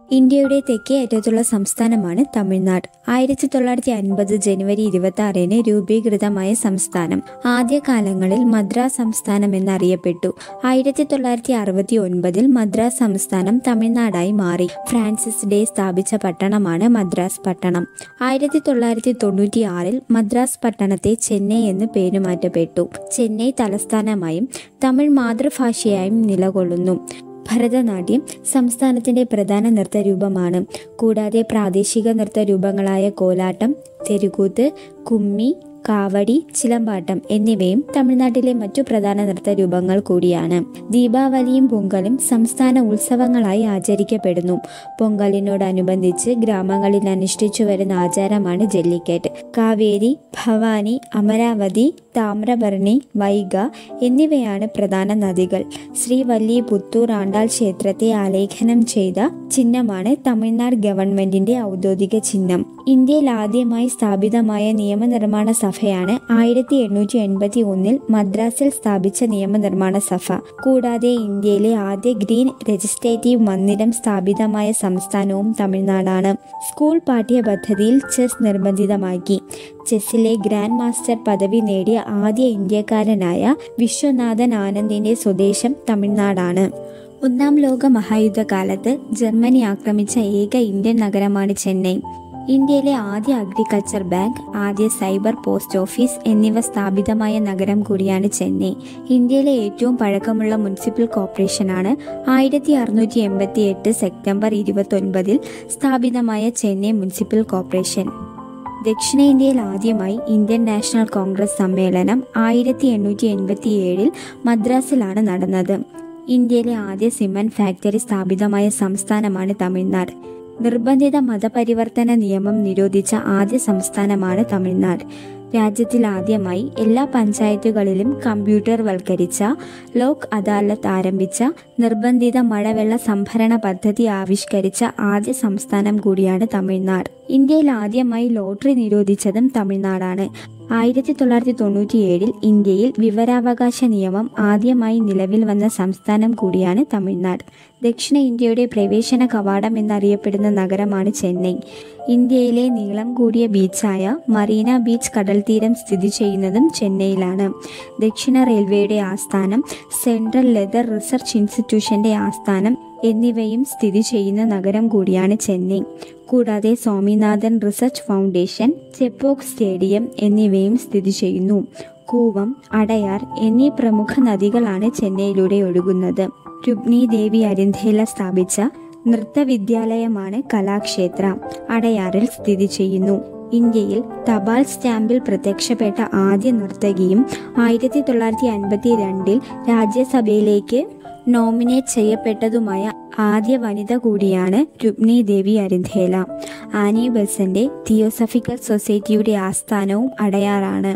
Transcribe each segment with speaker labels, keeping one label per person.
Speaker 1: ഇന്ത്യയുടെ തെക്കേ അറ്റത്തുള്ള സംസ്ഥാനമാണ് തമിഴ്നാട് ആയിരത്തി തൊള്ളായിരത്തി അൻപത് ജനുവരി ഇരുപത്തി ആറിന് രൂപീകൃതമായ സംസ്ഥാനം ആദ്യകാലങ്ങളിൽ മദ്രാസ് സംസ്ഥാനം എന്നറിയപ്പെട്ടു ആയിരത്തി തൊള്ളായിരത്തി അറുപത്തി ഒൻപതിൽ മദ്രാസ് സംസ്ഥാനം തമിഴ്നാടായി മാറി ഫ്രാൻസിസ് ഡേ സ്ഥാപിച്ച പട്ടണമാണ് മദ്രാസ് പട്ടണം ആയിരത്തി തൊള്ളായിരത്തി തൊണ്ണൂറ്റി ആറിൽ മദ്രാസ് പട്ടണത്തെ ചെന്നൈ എന്ന് പേരുമാറ്റപ്പെട്ടു ചെന്നൈ തലസ്ഥാനമായും തമിഴ് മാതൃഭാഷയായും നിലകൊള്ളുന്നു ഭരതനാട്യം സംസ്ഥാനത്തിന്റെ പ്രധാന നൃത്തരൂപമാണ് കൂടാതെ പ്രാദേശിക നൃത്തരൂപങ്ങളായ കോലാട്ടം തെരുകൂത്ത് കുമ്മി കാവടി ചിലമ്പാട്ടം എന്നിവയും തമിഴ്നാട്ടിലെ മറ്റു പ്രധാന നൃത്തരൂപങ്ങൾ കൂടിയാണ് ദീപാവലിയും പൊങ്കലും സംസ്ഥാന ഉത്സവങ്ങളായി ആചരിക്കപ്പെടുന്നു പൊങ്കലിനോടനുബന്ധിച്ച് ഗ്രാമങ്ങളിൽ അനുഷ്ഠിച്ചു വരുന്ന ആചാരമാണ് ജല്ലിക്കെട്ട് കാവേരി ഭവാനി അമരാവതി താമ്രഭരണി വൈഗ എന്നിവയാണ് പ്രധാന നദികൾ ശ്രീ വല്ലി പുത്തൂർ ആണ്ടാൾ ക്ഷേത്രത്തെ ആലേഖനം ചെയ്ത ചിഹ്നമാണ് തമിഴ്നാട് ഗവൺമെന്റിന്റെ ഔദ്യോഗിക ചിഹ്നം ഇന്ത്യയിൽ ആദ്യമായി സ്ഥാപിതമായ നിയമനിർമ്മാണ സഭയാണ് ആയിരത്തി എണ്ണൂറ്റി എൺപത്തി ഒന്നിൽ മദ്രാസിൽ സ്ഥാപിച്ച നിയമനിർമ്മാണ സഭ കൂടാതെ ഇന്ത്യയിലെ ആദ്യ ഗ്രീൻ ലെജിസ്ലേറ്റീവ് മന്ദിരം സ്ഥാപിതമായ സംസ്ഥാനവും തമിഴ്നാടാണ് സ്കൂൾ പാഠ്യപദ്ധതിയിൽ ചെസ് നിർബന്ധിതമാക്കി ചെസ്സിലെ ഗ്രാൻഡ് മാസ്റ്റർ പദവി നേടിയ ആദ്യ ഇന്ത്യക്കാരനായ വിശ്വനാഥൻ ആനന്ദിന്റെ സ്വദേശം തമിഴ്നാടാണ് ഒന്നാം ലോക മഹായുദ്ധകാലത്ത് ജർമ്മനി ആക്രമിച്ച ഏക ഇന്ത്യൻ നഗരമാണ് ചെന്നൈ ഇന്ത്യയിലെ ആദ്യ അഗ്രികൾച്ചർ ബാങ്ക് ആദ്യ സൈബർ പോസ്റ്റ് ഓഫീസ് എന്നിവ സ്ഥാപിതമായ നഗരം കൂടിയാണ് ചെന്നൈ ഇന്ത്യയിലെ ഏറ്റവും പഴക്കമുള്ള മുനിസിപ്പൽ കോർപ്പറേഷനാണ് ആയിരത്തി അറുന്നൂറ്റി എൺപത്തി എട്ട് സെപ്റ്റംബർ ഇരുപത്തൊൻപതിൽ സ്ഥാപിതമായ ചെന്നൈ മുനിസിപ്പൽ കോർപ്പറേഷൻ ദക്ഷിണേന്ത്യയിൽ ആദ്യമായി ഇന്ത്യൻ നാഷണൽ കോൺഗ്രസ് സമ്മേളനം ആയിരത്തി എണ്ണൂറ്റി എൺപത്തി ഏഴിൽ മദ്രാസിലാണ് നടന്നത് ഇന്ത്യയിലെ ആദ്യ സിമന്റ് ഫാക്ടറി സ്ഥാപിതമായ സംസ്ഥാനമാണ് തമിഴ്നാട് നിർബന്ധിത മതപരിവർത്തന നിയമം നിരോധിച്ച ആദ്യ സംസ്ഥാനമാണ് തമിഴ്നാട് രാജ്യത്തിൽ ആദ്യമായി എല്ലാ പഞ്ചായത്തുകളിലും കമ്പ്യൂട്ടർ വൽക്കരിച്ച ലോക് അദാലത്ത് ആരംഭിച്ച നിർബന്ധിത മഴവെള്ള സംഭരണ പദ്ധതി ആവിഷ്കരിച്ച ആദ്യ സംസ്ഥാനം കൂടിയാണ് തമിഴ്നാട് ഇന്ത്യയിൽ ആദ്യമായി ലോട്ടറി നിരോധിച്ചതും തമിഴ്നാടാണ് ആയിരത്തി തൊള്ളായിരത്തി തൊണ്ണൂറ്റിയേഴിൽ ഇന്ത്യയിൽ വിവരാവകാശ നിയമം ആദ്യമായി നിലവിൽ വന്ന സംസ്ഥാനം കൂടിയാണ് തമിഴ്നാട് ദക്ഷിണ ഇന്ത്യയുടെ പ്രവേശന കവാടം എന്നറിയപ്പെടുന്ന നഗരമാണ് ചെന്നൈ ഇന്ത്യയിലെ നീളം കൂടിയ ബീച്ചായ മറീന ബീച്ച് കടൽ തീരം സ്ഥിതി ചെയ്യുന്നതും ചെന്നൈയിലാണ് ദക്ഷിണ റെയിൽവേയുടെ ആസ്ഥാനം സെൻട്രൽ ലെതർ റിസർച്ച് ഇൻസ്റ്റിറ്റ്യൂഷന്റെ ആസ്ഥാനം എന്നിവയും സ്ഥിതി ചെയ്യുന്ന നഗരം കൂടിയാണ് ചെന്നൈ കൂടാതെ Swaminathan research foundation Chepauk stadium എന്നിവയും സ്ഥിതി ചെയ്യുന്നു കൂവം അടയാർ എന്നീ പ്രമുഖ നദികളാണ് ചെന്നൈയിലൂടെ ഒഴുകുന്നത് രുക്മിണി ദേവി അരിന്ധേല സ്ഥാപിച്ച നൃത്തവിദ്യാലയമാണ് കലാക്ഷേത്ര അടയാറിൽ സ്ഥിതി ചെയ്യുന്നു ഇന്ത്യയിൽ തപാൽ സ്റ്റാമ്പിൽ പ്രത്യക്ഷപ്പെട്ട ആദ്യ നർത്തകിയും ആയിരത്തി തൊള്ളായിരത്തി അൻപത്തി രണ്ടിൽ രാജ്യസഭയിലേക്ക് നോമിനേറ്റ് ചെയ്യപ്പെട്ടതുമായ ആദ്യ വനിത കൂടിയാണ് രുക്മിണി ദേവി അരിന്ധേല ആനി ബസന്റെ തിയോസഫിക്കൽ സൊസൈറ്റിയുടെ ആസ്ഥാനവും അടയാറാണ്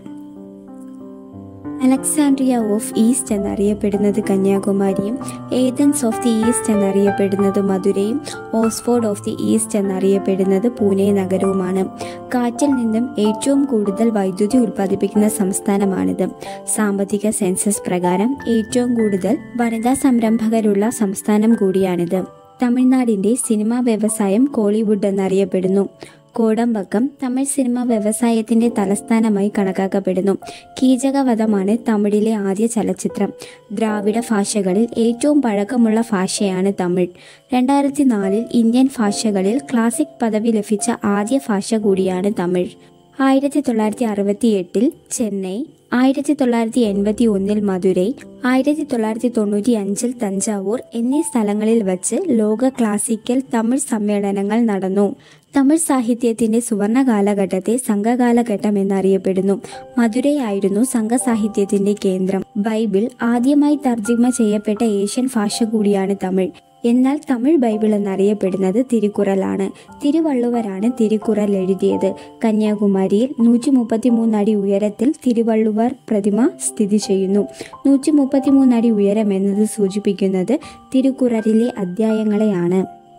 Speaker 1: അലക്സാൻഡ്രിയ ഓഫ് ഈസ്റ്റ് എന്നറിയപ്പെടുന്നത് കന്യാകുമാരിയും ഏതൻസ് ഓഫ് ദി ഈസ്റ്റ് എന്നറിയപ്പെടുന്നത് മധുരയും ഓക്സ്ഫോർഡ് ഓഫ് ദി ഈസ്റ്റ് എന്നറിയപ്പെടുന്നത് പൂനെ നഗരവുമാണ് കാറ്റിൽ നിന്നും ഏറ്റവും കൂടുതൽ വൈദ്യുതി ഉൽപ്പാദിപ്പിക്കുന്ന സംസ്ഥാനമാണിത് സാമ്പത്തിക സെൻസസ് പ്രകാരം ഏറ്റവും കൂടുതൽ വനിതാ സംരംഭകരുള്ള സംസ്ഥാനം കൂടിയാണിത് തമിഴ്നാടിന്റെ സിനിമാ വ്യവസായം കോളിവുഡ് എന്നറിയപ്പെടുന്നു കോടമ്പക്കം തമിഴ് സിനിമ വ്യവസായത്തിന്റെ തലസ്ഥാനമായി കണക്കാക്കപ്പെടുന്നു കീചകവധമാണ് തമിഴിലെ ആദ്യ ചലച്ചിത്രം ദ്രാവിഡ ഭാഷകളിൽ ഏറ്റവും പഴക്കമുള്ള ഭാഷയാണ് തമിഴ് രണ്ടായിരത്തി നാലിൽ ഇന്ത്യൻ ഭാഷകളിൽ ക്ലാസിക് പദവി ലഭിച്ച ആദ്യ ഭാഷ കൂടിയാണ് തമിഴ് ആയിരത്തി തൊള്ളായിരത്തി അറുപത്തി എട്ടിൽ ചെന്നൈ ആയിരത്തി തൊള്ളായിരത്തി എൺപത്തി ഒന്നിൽ മധുരൈ ആയിരത്തി തൊള്ളായിരത്തി തൊണ്ണൂറ്റി അഞ്ചിൽ തഞ്ചാവൂർ എന്നീ സ്ഥലങ്ങളിൽ വച്ച് ലോക ക്ലാസിക്കൽ തമിഴ് സമ്മേളനങ്ങൾ നടന്നു തമിഴ് സാഹിത്യത്തിന്റെ സുവർണ കാലഘട്ടത്തെ സംഘകാലഘട്ടം എന്നറിയപ്പെടുന്നു മധുരയായിരുന്നു സംഘസാഹിത്യത്തിന്റെ കേന്ദ്രം ബൈബിൾ ആദ്യമായി തർജ്ജിമ ചെയ്യപ്പെട്ട ഏഷ്യൻ ഭാഷ കൂടിയാണ് തമിഴ് എന്നാൽ തമിഴ് ബൈബിൾ എന്നറിയപ്പെടുന്നത് തിരുക്കുറലാണ് തിരുവള്ളുവരാണ് തിരുക്കുറൽ എഴുതിയത് കന്യാകുമാരിയിൽ നൂറ്റി മുപ്പത്തിമൂന്ന് അടി ഉയരത്തിൽ തിരുവള്ളുവർ പ്രതിമ സ്ഥിതി ചെയ്യുന്നു നൂറ്റി മുപ്പത്തിമൂന്ന് അടി ഉയരം എന്നത് സൂചിപ്പിക്കുന്നത് തിരുക്കുറലിലെ അധ്യായങ്ങളെയാണ്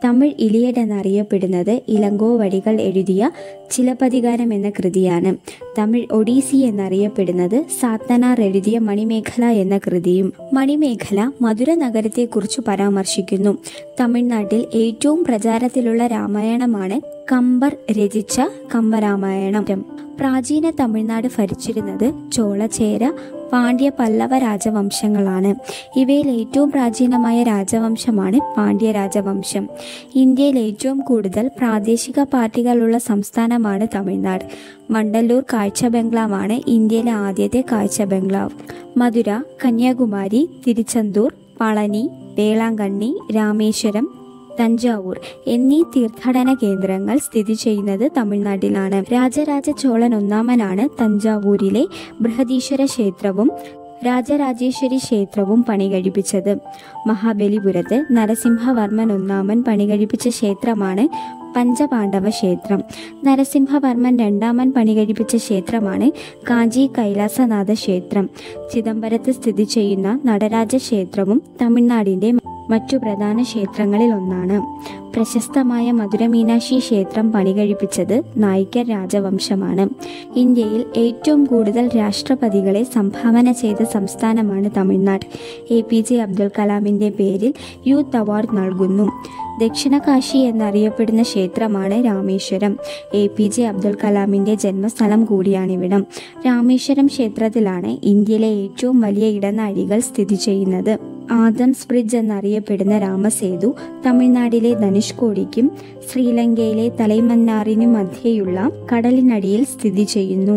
Speaker 1: തമിഴ് ഇലിയഡ് എന്നറിയപ്പെടുന്നത് ഇളങ്കോ വടികൾ എഴുതിയ ചിലപ്പതികാരം എന്ന കൃതിയാണ് തമിഴ് ഒഡീസി എന്നറിയപ്പെടുന്നത് സാത്തനാർ എഴുതിയ മണിമേഖല എന്ന കൃതിയും മണിമേഖല മധുര നഗരത്തെക്കുറിച്ച് പരാമർശിക്കുന്നു തമിഴ്നാട്ടിൽ ഏറ്റവും പ്രചാരത്തിലുള്ള രാമായണമാണ് കമ്പർ രചിച്ച കമ്പരാമായണം പ്രാചീന തമിഴ്നാട് ഭരിച്ചിരുന്നത് ചോളചേര പാണ്ഡ്യ പല്ലവ രാജവംശങ്ങളാണ് ഇവയിൽ ഏറ്റവും പ്രാചീനമായ രാജവംശമാണ് പാണ്ഡ്യ രാജവംശം ഇന്ത്യയിൽ ഏറ്റവും കൂടുതൽ പ്രാദേശിക പാർട്ടികളുള്ള സംസ്ഥാനമാണ് തമിഴ്നാട് മണ്ടല്ലൂർ കാഴ്ച ബംഗ്ലാവാണ് ഇന്ത്യയിലെ ആദ്യത്തെ കാഴ്ച ബംഗ്ലാവ് മധുര കന്യാകുമാരി തിരുച്ചെന്തൂർ പളനി വേളാങ്കണ്ണി രാമേശ്വരം തഞ്ചാവൂർ എന്നീ തീർത്ഥാടന കേന്ദ്രങ്ങൾ സ്ഥിതി ചെയ്യുന്നത് തമിഴ്നാട്ടിലാണ് രാജരാജ ചോളൻ ഒന്നാമനാണ് തഞ്ചാവൂരിലെ ബൃഹദീശ്വര ക്ഷേത്രവും രാജരാജേശ്വരി ക്ഷേത്രവും പണികഴിപ്പിച്ചത് മഹാബലിപുരത്ത് നരസിംഹവർമ്മൻ ഒന്നാമൻ പണികഴിപ്പിച്ച ക്ഷേത്രമാണ് പഞ്ചപാണ്ഡവ ക്ഷേത്രം നരസിംഹവർമ്മൻ രണ്ടാമൻ പണികഴിപ്പിച്ച ക്ഷേത്രമാണ് കാഞ്ചി കൈലാസനാഥ ക്ഷേത്രം ചിദംബരത്ത് സ്ഥിതി ചെയ്യുന്ന നടരാജ ക്ഷേത്രവും തമിഴ്നാടിൻ്റെ മറ്റു പ്രധാന ക്ഷേത്രങ്ങളിൽ ഒന്നാണ് പ്രശസ്തമായ മധുരമീനാക്ഷി ക്ഷേത്രം പണികഴിപ്പിച്ചത് നായിക്കർ രാജവംശമാണ് ഇന്ത്യയിൽ ഏറ്റവും കൂടുതൽ രാഷ്ട്രപതികളെ സംഭാവന ചെയ്ത സംസ്ഥാനമാണ് Tamil Nadu A P J Abdul കലാമിൻ്റെ പേരിൽ യൂത്ത് അവാർഡ് നൽകുന്നു ദക്ഷിണകാശി എന്നറിയപ്പെടുന്ന ക്ഷേത്രമാണ് Rameswaram A P J Abdul കലാമിൻ്റെ ജന്മസ്ഥലം കൂടിയാണിവിടം രാമേശ്വരം ക്ഷേത്രത്തിലാണ് ഇന്ത്യയിലെ ഏറ്റവും വലിയ ഇടനാഴികൾ സ്ഥിതി ചെയ്യുന്നത് ആദംസ് ബ്രിഡ്ജ് എന്നറിയപ്പെടുന്ന രാമസേതു തമിഴ്നാട്ടിലെ ധനുഷ്കോടിക്കും ശ്രീലങ്കയിലെ തലൈമന്നാറിനും മധ്യേയുള്ള കടലിനടിയിൽ സ്ഥിതി ചെയ്യുന്നു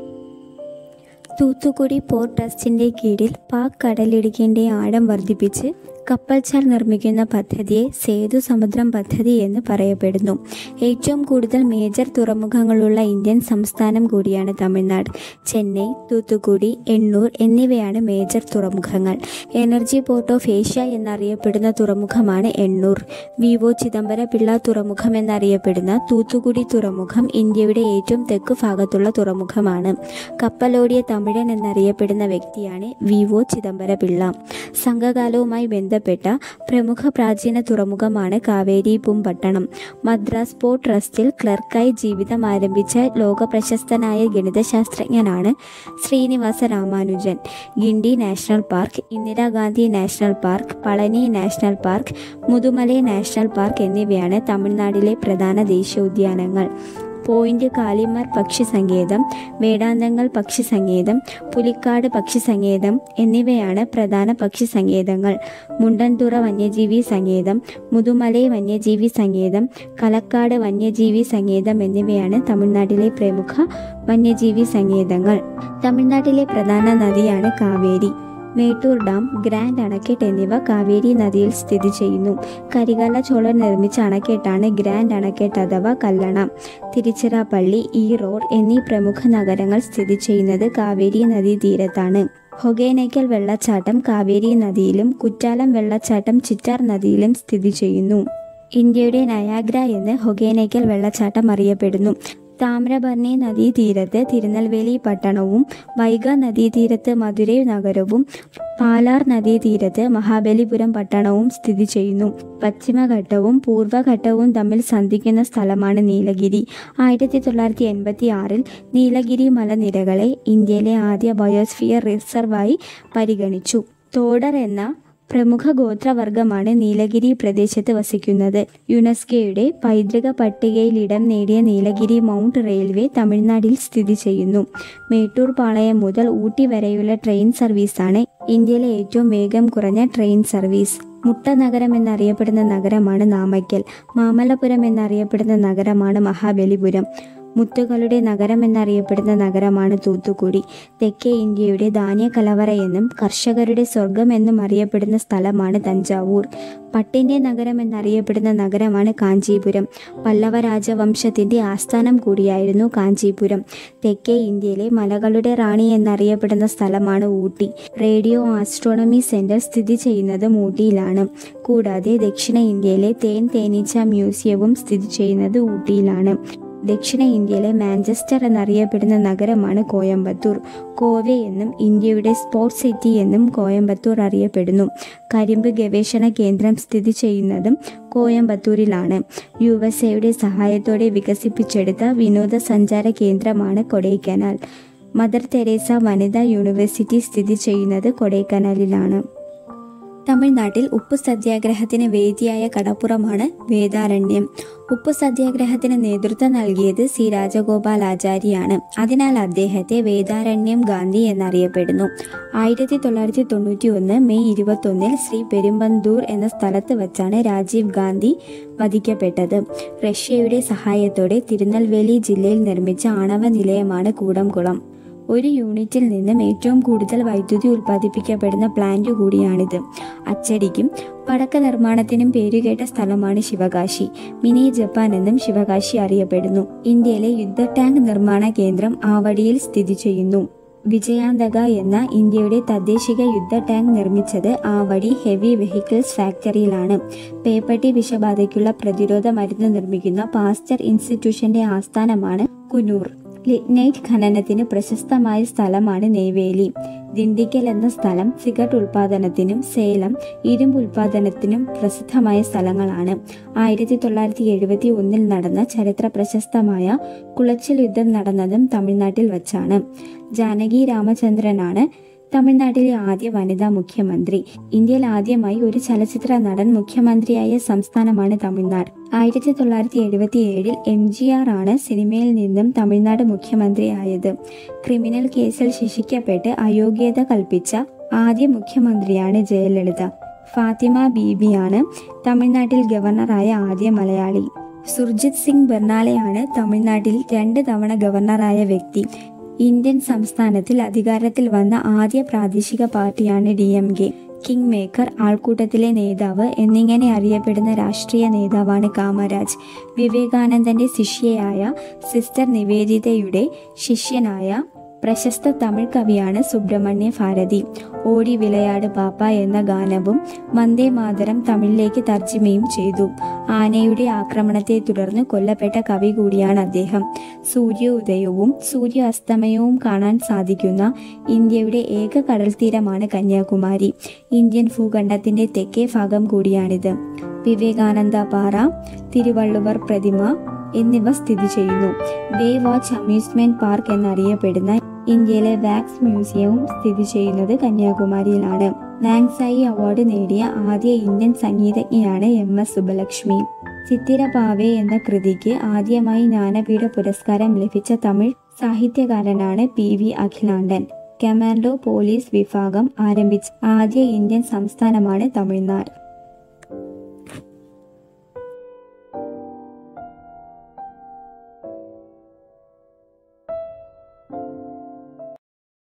Speaker 1: തൂത്തുക്കുടി പോർട്ട് ട്രസ്റ്റിന്റെ കീഴിൽ പാക് കടലിടുക്കിന്റെ ആഴം വർദ്ധിപ്പിച്ച് കപ്പൽച്ചാൽ നിർമ്മിക്കുന്ന പദ്ധതിയെ സേതു സമുദ്രം പദ്ധതി എന്ന് പറയപ്പെടുന്നു ഏറ്റവും കൂടുതൽ മേജർ തുറമുഖങ്ങളുള്ള ഇന്ത്യൻ സംസ്ഥാനം കൂടിയാണ് തമിഴ്നാട് ചെന്നൈ തൂത്തുക്കുടി എണ്ണൂർ എന്നിവയാണ് മേജർ തുറമുഖങ്ങൾ എനർജി പോർട്ട് ഓഫ് ഏഷ്യ എന്നറിയപ്പെടുന്ന തുറമുഖമാണ് എണ്ണൂർ വിവോ ചിദംബര പിള്ള തുറമുഖം എന്നറിയപ്പെടുന്ന തൂത്തുക്കുടി തുറമുഖം ഇന്ത്യയുടെ ഏറ്റവും തെക്കു ഭാഗത്തുള്ള തുറമുഖമാണ് കപ്പലോടിയ തമിഴൻ എന്നറിയപ്പെടുന്ന വ്യക്തിയാണ് വിവോ ചിദംബര പിള്ള സംഘകാലവുമായി ബന്ധപ്പെട്ട പ്രമുഖ പ്രാചീന തുറമുഖമാണ് കാവേരി പൂമ്പട്ടണം മദ്രാസ് പോർട്ട് ട്രസ്റ്റിൽ ക്ലർക്കായി ജീവിതം ആരംഭിച്ച ലോക പ്രശസ്തനായ ഗണിതശാസ്ത്രജ്ഞനാണ് Srinivasa Ramanujan Guindy national park Indira Gandhi national park Palani national park Mudumalai national park എന്നിവയാണ് തമിഴ്നാട്ടിലെ പ്രധാന ദേശീയോദ്യാനങ്ങൾ പോയിന്റ് കാലിമർ പക്ഷി സങ്കേതം വേടാന്തങ്ങൾ പക്ഷി സങ്കേതം പുലിക്കാട് പക്ഷി സങ്കേതം എന്നിവയാണ് പ്രധാന പക്ഷി സങ്കേതങ്ങൾ മുണ്ടൻതുറ വന്യജീവി സങ്കേതം മുതുമലൈ വന്യജീവി സങ്കേതം കലക്കാട് വന്യജീവി സങ്കേതം എന്നിവയാണ് തമിഴ്നാട്ടിലെ പ്രമുഖ വന്യജീവി സങ്കേതങ്ങൾ തമിഴ്നാട്ടിലെ പ്രധാന നദിയാണ് കാവേരി മേട്ടൂർ ഡാം ഗ്രാൻഡ് അണക്കെട്ട് എന്നിവ കാവേരി നദിയിൽ സ്ഥിതി ചെയ്യുന്നു കരികാല ചോളൻ നിർമ്മിച്ച അണക്കെട്ടാണ് ഗ്രാൻഡ് അണക്കെട്ട് അഥവാ കല്ലണ തിരുച്ചിറപ്പള്ളി ഈറോഡ് എന്നീ പ്രമുഖ നഗരങ്ങൾ സ്ഥിതി ചെയ്യുന്നത് കാവേരി നദീതീരത്താണ് ഹൊഗേനയ്ക്കൽ വെള്ളച്ചാട്ടം കാവേരി നദിയിലും കുറ്റാലം വെള്ളച്ചാട്ടം ചിറ്റാർ നദിയിലും സ്ഥിതി ചെയ്യുന്നു ഇന്ത്യയുടെ നയാഗ്ര എന്ന് ഹൊഗേനയ്ക്കൽ വെള്ളച്ചാട്ടം അറിയപ്പെടുന്നു താമ്രബർണി നദീതീരത്ത് തിരുനെൽവേലി പട്ടണവും വൈഗ നദീതീരത്ത് മധുരൈ നഗരവും പാലാർ നദീതീരത്ത് മഹാബലിപുരം പട്ടണവും സ്ഥിതി ചെയ്യുന്നു പശ്ചിമഘട്ടവും പൂർവ്വഘട്ടവും തമ്മിൽ സന്ധിക്കുന്ന സ്ഥലമാണ് നീലഗിരി ആയിരത്തി തൊള്ളായിരത്തി എൺപത്തി ആറിൽ നീലഗിരി മലനിരകളെ ഇന്ത്യയിലെ ആദ്യ ബയോസ്ഫിയർ റിസർവായി പരിഗണിച്ചു തോടർ എന്ന പ്രമുഖ ഗോത്രവർഗമാണ് നീലഗിരി പ്രദേശത്ത് വസിക്കുന്നത് യുനെസ്കോയുടെ പൈതൃക പട്ടികയിൽ ഇടം നേടിയ നീലഗിരി മൗണ്ട് റെയിൽവേ തമിഴ്നാട്ടിൽ സ്ഥിതി ചെയ്യുന്നു മേട്ടൂർ പാളയം മുതൽ ഊട്ടി വരെയുള്ള ട്രെയിൻ സർവീസാണ് ഇന്ത്യയിലെ ഏറ്റവും വേഗം കുറഞ്ഞ ട്രെയിൻ സർവീസ് മുട്ട നഗരം എന്നറിയപ്പെടുന്ന നഗരമാണ് നാമയ്ക്കൽ മാമല്ലപുരം എന്നറിയപ്പെടുന്ന നഗരമാണ് മഹാബലിപുരം മുത്തുകളുടെ നഗരം എന്നറിയപ്പെടുന്ന നഗരമാണ് തൂത്തുക്കുടി തെക്കേ ഇന്ത്യയുടെ ധാന്യ കലവറ എന്നും കർഷകരുടെ സ്വർഗം എന്നും അറിയപ്പെടുന്ന സ്ഥലമാണ് തഞ്ചാവൂർ പട്ടിൻ്റെ നഗരം എന്നറിയപ്പെടുന്ന നഗരമാണ് കാഞ്ചീപുരം പല്ലവ രാജവംശത്തിൻ്റെ ആസ്ഥാനം കൂടിയായിരുന്നു കാഞ്ചീപുരം തെക്കേ ഇന്ത്യയിലെ മലകളുടെ റാണി എന്നറിയപ്പെടുന്ന സ്ഥലമാണ് ഊട്ടി റേഡിയോ ആസ്ട്രോണമി സെൻറ്റർ സ്ഥിതി ചെയ്യുന്നത് ഊട്ടിയിലാണ് കൂടാതെ ദക്ഷിണ ഇന്ത്യയിലെ തേൻ തേനീച്ച മ്യൂസിയവും സ്ഥിതി ചെയ്യുന്നത് ഊട്ടിയിലാണ് ദക്ഷിണ ഇന്ത്യയിലെ മാഞ്ചസ്റ്റർ എന്നറിയപ്പെടുന്ന നഗരമാണ് കോയമ്പത്തൂർ കോവെ എന്നും ഇന്ത്യയുടെ സ്പോർട്സ് സിറ്റി എന്നും കോയമ്പത്തൂർ അറിയപ്പെടുന്നു കരിമ്പ് ഗവേഷണ കേന്ദ്രം സ്ഥിതി ചെയ്യുന്നതും കോയമ്പത്തൂരിലാണ് യു എസ് എയുടെ സഹായത്തോടെ വികസിപ്പിച്ചെടുത്ത വിനോദസഞ്ചാര കേന്ദ്രമാണ് കൊടൈക്കനാൽ മദർ തെരേസ വനിതാ യൂണിവേഴ്സിറ്റി സ്ഥിതി ചെയ്യുന്നത് കൊടൈക്കനാലിലാണ് തമിഴ്നാട്ടിൽ ഉപ്പു സത്യാഗ്രഹത്തിന് വേദിയായ കടപ്പുറമാണ് വേദാരണ്യം ഉപ്പു സത്യാഗ്രഹത്തിന് നേതൃത്വം നൽകിയത് സി രാജഗോപാലാചാരിയാണ് അതിനാൽ അദ്ദേഹത്തെ വേദാരണ്യം ഗാന്ധി എന്നറിയപ്പെടുന്നു ആയിരത്തി തൊള്ളായിരത്തി തൊണ്ണൂറ്റി ഒന്ന് മെയ് ഇരുപത്തൊന്നിൽ ശ്രീ പെരുമ്പന്തൂർ എന്ന സ്ഥലത്ത് വച്ചാണ് രാജീവ് ഗാന്ധി വധിക്കപ്പെട്ടത് റഷ്യയുടെ സഹായത്തോടെ തിരുനെൽവേലി ജില്ലയിൽ നിർമ്മിച്ച ആണവ നിലയമാണ് കൂടംകുളം ഒരു യൂണിറ്റിൽ നിന്നും ഏറ്റവും കൂടുതൽ വൈദ്യുതി ഉൽപ്പാദിപ്പിക്കപ്പെടുന്ന പ്ലാന്റ് കൂടിയാണിത് അച്ചടിക്കും പടക്ക നിർമ്മാണത്തിനും പേരുകേട്ട സ്ഥലമാണ് ശിവകാശി മിനി ജപ്പാൻ എന്നും ശിവകാശി അറിയപ്പെടുന്നു ഇന്ത്യയിലെ യുദ്ധ ടാങ്ക് നിർമ്മാണ കേന്ദ്രം ആവടിയിൽ സ്ഥിതി ചെയ്യുന്നു വിജയാന്തക എന്ന ഇന്ത്യയുടെ തദ്ദേശിക യുദ്ധ ടാങ്ക് നിർമ്മിച്ചത് ആവടി ഹെവി വെഹിക്കിൾസ് ഫാക്ടറിയിലാണ് പേപ്പട്ടി വിഷബാധയ്ക്കുള്ള പ്രതിരോധ മരുന്ന് നിർമ്മിക്കുന്ന പാസ്റ്റർ ഇൻസ്റ്റിറ്റ്യൂഷന്റെ ആസ്ഥാനമാണ് കുനൂർ ലിഗ്നൈറ്റ് ഖനനത്തിന് പ്രശസ്തമായ സ്ഥലമാണ് നെയ്വേലി ദിണ്ടിക്കൽ എന്ന സ്ഥലം സിഗരറ്റ് ഉൽപാദനത്തിനും സേലം ഇരുമ്പ് ഉൽപാദനത്തിനും പ്രസിദ്ധമായ സ്ഥലങ്ങളാണ് ആയിരത്തി തൊള്ളായിരത്തി എഴുപത്തി ഒന്നിൽ നടന്ന ചരിത്ര പ്രശസ്തമായ കുളച്ചിൽ യുദ്ധം നടന്നതും തമിഴ്നാട്ടിൽ വച്ചാണ് ജാനകി രാമചന്ദ്രനാണ് തമിഴ്നാട്ടിലെ ആദ്യ വനിതാ മുഖ്യമന്ത്രി ഇന്ത്യയിൽ ആദ്യമായി ഒരു ചലച്ചിത്ര നടൻ മുഖ്യമന്ത്രിയായ സംസ്ഥാനമാണ് തമിഴ്നാട് ആയിരത്തി തൊള്ളായിരത്തി എഴുപത്തി ഏഴിൽ എം ജി ആർ ആണ് സിനിമയിൽ നിന്നും തമിഴ്നാട് മുഖ്യമന്ത്രിയായത് ക്രിമിനൽ കേസിൽ ശിക്ഷിക്കപ്പെട്ട് അയോഗ്യത കൽപ്പിച്ച ആദ്യ മുഖ്യമന്ത്രിയാണ് ജയലളിത ഫാത്തിമ ബീബിയാണ് തമിഴ്നാട്ടിൽ ഗവർണറായ ആദ്യ മലയാളി സുർജിത് സിംഗ് ബർണാലയാണ് തമിഴ്നാട്ടിൽ രണ്ട് തവണ ഗവർണറായ വ്യക്തി ഇന്ത്യൻ സംസ്ഥാനത്തിൽ അധികാരത്തിൽ വന്ന ആദ്യ പ്രാദേശിക പാർട്ടിയാണ് D M K king maker ആൾക്കൂട്ടത്തിലെ നേതാവ് എന്നിങ്ങനെ അറിയപ്പെടുന്ന രാഷ്ട്രീയ നേതാവാണ് കാമരാജ് വിവേകാനന്ദന്റെ ശിഷ്യയായ സിസ്റ്റർ നിവേദിതയുടെ ശിഷ്യനായ പ്രശസ്ത തമിഴ് കവിയാണ് സുബ്രഹ്മണ്യ ഭാരതി ഓടി വിളയാട് പാപ്പ എന്ന ഗാനവും വന്ദേ മാതരം തമിഴിലേക്ക് തർജ്ജമയും ചെയ്തു ആനയുടെ ആക്രമണത്തെ തുടർന്ന് കൊല്ലപ്പെട്ട കവി കൂടിയാണ് അദ്ദേഹം സൂര്യ ഉദയവും സൂര്യ അസ്തമയവും കാണാൻ സാധിക്കുന്ന ഇന്ത്യയുടെ ഏക കടൽ തീരമാണ് കന്യാകുമാരി ഇന്ത്യൻ ഭൂഖണ്ഡത്തിന്റെ തെക്കേ ഭാഗം കൂടിയാണിത് വിവേകാനന്ദ പാറ തിരുവള്ളുവർ പ്രതിമ എന്നിവ സ്ഥിതി ചെയ്യുന്നു ബേ വാച്ച് അമ്യൂസ്മെന്റ് പാർക്ക് എന്നറിയപ്പെടുന്ന ഇന്ത്യയിലെ വാക്സ് മ്യൂസിയവും സ്ഥിതി ചെയ്യുന്നത് കന്യാകുമാരിയിലാണ് നാങ്സായി അവാർഡ് നേടിയ ആദ്യ ഇന്ത്യൻ സംഗീതജ്ഞയാണ് എം എസ് സുബലക്ഷ്മി ചിത്തിര പാവേ എന്ന കൃതിക്ക് ആദ്യമായി ജ്ഞാനപീഠ പുരസ്കാരം ലഭിച്ച തമിഴ് സാഹിത്യകാരനാണ് P V Akilandan commando police വിഭാഗം ആരംഭിച്ച ആദ്യ ഇന്ത്യൻ സംസ്ഥാനമാണ് തമിഴ്നാട്